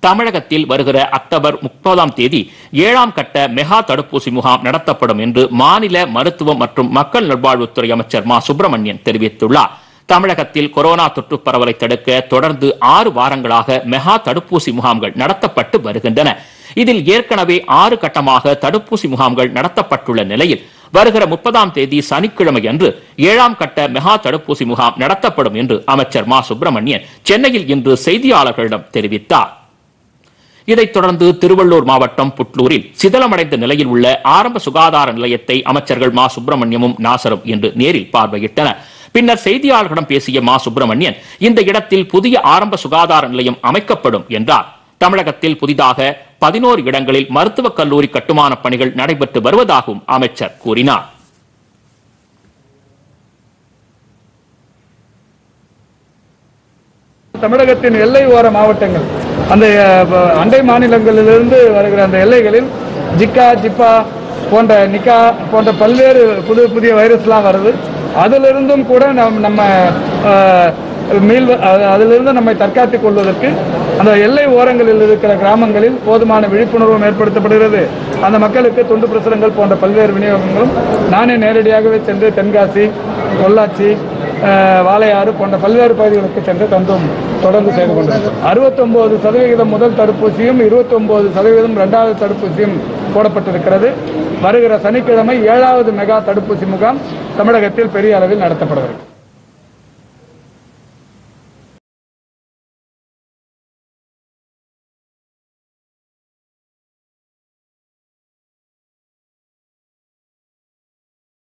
தமிழகத்தில் வருகிற அக்டோபர் முப்பதாம் தேதி ஏழாம் கட்ட மெகா தடுப்பூசி முகாம் நடத்தப்படும் என்று மாநில மருத்துவம் மற்றும் மக்கள் நல்வாழ்வுத்துறை அமைச்சர் மா சுப்பிரமணியன் தெரிவித்துள்ளார் தமிழகத்தில் கொரோனா தொற்று பரவலை தடுக்க தொடர்ந்து ஆறு வாரங்களாக மெகா தடுப்பூசி முகாம்கள் நடத்தப்பட்டு வருகின்றன இதில் ஏற்கனவே ஆறு கட்டமாக தடுப்பூசி முகாம்கள் நடத்தப்பட்டுள்ள நிலையில் வருகிற முப்பதாம் தேதி சனிக்கிழமை அன்று ஏழாம் கட்ட மெகா தடுப்பூசி முகாம் நடத்தப்படும் என்று அமைச்சர் மா சுப்பிரமணியன் சென்னையில் இன்று செய்தியாளர்களிடம் தெரிவித்தார் இதைத் தொடர்ந்து திருவள்ளூர் மாவட்டம் புட்லூரில் சிதலமடைந்த நிலையில் உள்ள ஆரம்ப சுகாதார நிலையத்தை அமைச்சர்கள் மா சுப்பிரமணியமும் நாசரும் இன்று நேரில் பார்வையிட்டனர் பின்னர் செய்தியாளர்களிடம் பேசிய மா சுப்பிரமணியன் இந்த இடத்தில் புதிய ஆரம்ப சுகாதார நிலையம் அமைக்கப்படும் என்றார் தமிழகத்தில் புதிதாக பதினோரு இடங்களில் மருத்துவக் கல்லூரி கட்டுமானப் பணிகள் நடைபெற்று வருவதாகவும் அமைச்சர் கூறினார் தமிழகத்தின் எல்லை ஓர மாவட்டங்கள் அந்த அஹ், அண்டை மாநிலங்களிலிருந்து வருகிற அந்த எல்லைகளில் ஜிக்கா ஜிப்பா போன்ற நிக்கா போன்ற பல்வேறு புது புதிய வைரஸ்லாம் வருது அதிலிருந்தும் கூட நம் நம்ம அஹ், மீள் அஹ், அதிலிருந்து நம்மை தற்காத்துக் கொள்வதற்கு அந்த எல்லை ஓரங்களில் இருக்கிற கிராமங்களில் போதுமான விழிப்புணர்வும் ஏற்படுத்தப்படுகிறது அந்த மக்களுக்கு துண்டு பிரசுரங்கள் போன்ற பல்வேறு விநியோகங்களும் நானே நேரடியாகவே சென்று தென்காசி பொள்ளாச்சி அஹ், வாளையாறு போன்ற பல்வேறு பகுதிகளுக்கு சென்று தந்தும் தொடர்ந்து செய்து கொண்டிருக்கிறோம் அறுபத்தொன்பது சதவிகிதம் முதல் தடுப்பூசியும் இருபத்தொன்பது சதவீதம் இரண்டாவது தடுப்பூசியும் போடப்பட்டிருக்கிறது வருகிற சனிக்கிழமை ஏழாவது மெகா தடுப்பூசி முகாம் தமிழகத்தில் பெரிய அளவில் நடத்தப்படுகிறது